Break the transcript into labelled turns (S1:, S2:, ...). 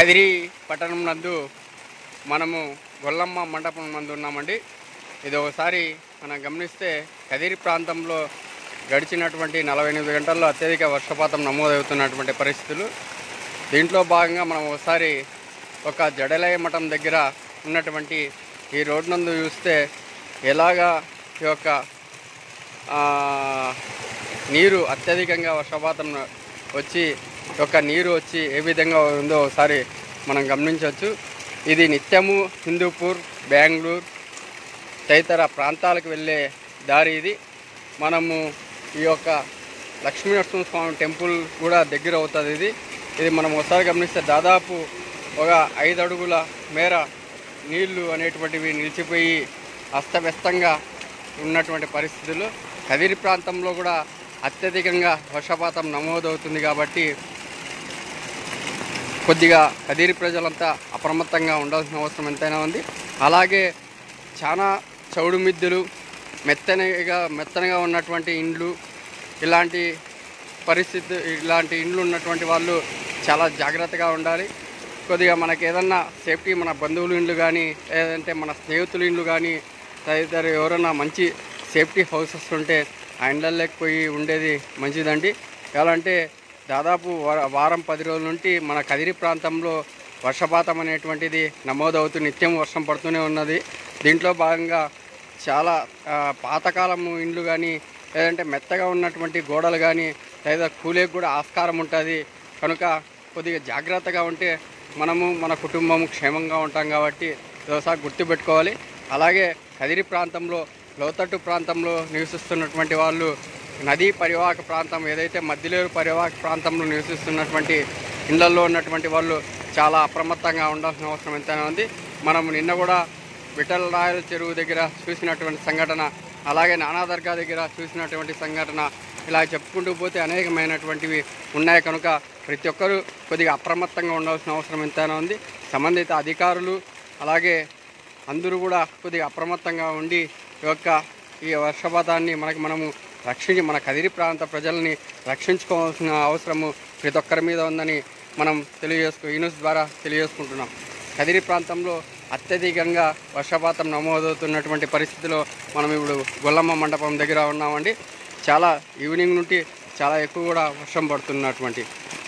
S1: కదిరి పట్టణం నందు మనము గొల్లమ్మ మండపం నందు ఉన్నామండి ఇది ఒకసారి మనం గమనిస్తే కదిరి ప్రాంతంలో గడిచినటువంటి నలభై ఎనిమిది గంటల్లో అత్యధిక వర్షపాతం నమోదవుతున్నటువంటి పరిస్థితులు దీంట్లో భాగంగా మనం ఒకసారి ఒక జడలయ మఠం దగ్గర ఉన్నటువంటి ఈ రోడ్ నందు చూస్తే ఎలాగా ఈ యొక్క ఆ, నీరు అత్యధికంగా వర్షపాతం వచ్చి ఈ యొక్క నీరు వచ్చి ఏ విధంగా ఉందో ఒకసారి మనం గమనించవచ్చు ఇది నిత్యము హిందూపూర్ బెంగళూరు తదితర ప్రాంతాలకు వెళ్ళే దారి ఇది మనము ఈ యొక్క లక్ష్మీ నరసింహస్వామి టెంపుల్ కూడా దగ్గర అవుతుంది ఇది ఇది మనం ఒకసారి గమనిస్తే దాదాపు ఒక ఐదు అడుగుల మేర నీళ్లు అనేటువంటివి నిలిచిపోయి అస్తవ్యస్తంగా ఉన్నటువంటి పరిస్థితులు కదిరి ప్రాంతంలో కూడా అత్యధికంగా వర్షపాతం నమోదవుతుంది కాబట్టి కొద్దిగా కదిరి ప్రజలంతా అప్రమత్తంగా ఉండాల్సిన అవసరం ఎంతైనా ఉంది అలాగే చాలా చౌడు మిద్దెలు మెత్తనగా మెత్తనగా ఉన్నటువంటి ఇండ్లు ఇలాంటి పరిస్థితి ఇలాంటి ఇండ్లు ఉన్నటువంటి వాళ్ళు చాలా జాగ్రత్తగా ఉండాలి కొద్దిగా మనకి ఏదన్నా సేఫ్టీ మన బంధువుల ఇండ్లు కానీ లేదంటే మన స్నేహితుల ఇండ్లు కానీ తదితర ఎవరైనా మంచి సేఫ్టీ హౌసెస్ ఉంటే ఆ ఇండ్లలోకి పోయి ఉండేది మంచిదండి ఎలా అంటే దాదాపు వార- వారం పది రోజుల నుండి మన కదిరి ప్రాంతంలో వర్షపాతం అనేటువంటిది నమోదవుతూ నిత్యం వర్షం పడుతూనే ఉన్నది దీంట్లో భాగంగా చాలా ఆ, పాతకాలము ఇండ్లు కానీ లేదంటే మెత్తగా ఉన్నటువంటి గోడలు కానీ లేదా కూలేకి కూడా ఆస్కారం ఉంటుంది కనుక కొద్దిగా జాగ్రత్తగా ఉంటే మనము మన కుటుంబం క్షేమంగా ఉంటాం కాబట్టి ఇది ఒకసారి గుర్తుపెట్టుకోవాలి అలాగే కదిరి ప్రాంతంలో లోతట్టు ప్రాంతంలో నివసిస్తున్నటువంటి వాళ్ళు నదీ పరివాహక ప్రాంతం ఏదైతే మధ్యలేరు పరివాహక ప్రాంతంలో నివసిస్తున్నటువంటి ఇళ్లలో ఉన్నటువంటి వాళ్ళు చాలా అప్రమత్తంగా ఉండాల్సిన అవసరం ఎంతైనా ఉంది మనం నిన్న కూడా విఠల్ రాయల చెరువు దగ్గర చూసినటువంటి సంఘటన అలాగే నానా దర్గా దగ్గర చూసినటువంటి సంఘటన ఇలా చెప్పుకుంటూ పోతే అనేకమైనటువంటివి ఉన్నాయి కనుక ప్రతి ఒక్కరూ కొద్దిగా అప్రమత్తంగా ఉండాల్సిన అవసరం ఎంతైనా ఉంది సంబంధిత అధికారులు అలాగే అందరూ కూడా కొద్దిగా అప్రమత్తంగా ఉండి ఈ యొక్క ఈ వర్షపాతాన్ని మనకి మనము రక్షించి మన కదిరి ప్రాంత ప్రజల్ని రక్షించుకోవాల్సిన అవసరము ప్రతి ఒక్కరి మీద ఉందని మనం తెలియజేసుకు ఈ న్యూస్ ద్వారా తెలియజేసుకుంటున్నాం కదిరి ప్రాంతంలో అత్యధికంగా వర్షపాతం నమోదవుతున్నటువంటి పరిస్థితిలో మనం ఇప్పుడు గొల్లమ్మ మండపం దగ్గర ఉన్నామండి చాలా ఈవినింగ్ నుండి చాలా ఎక్కువ కూడా వర్షం పడుతున్నటువంటి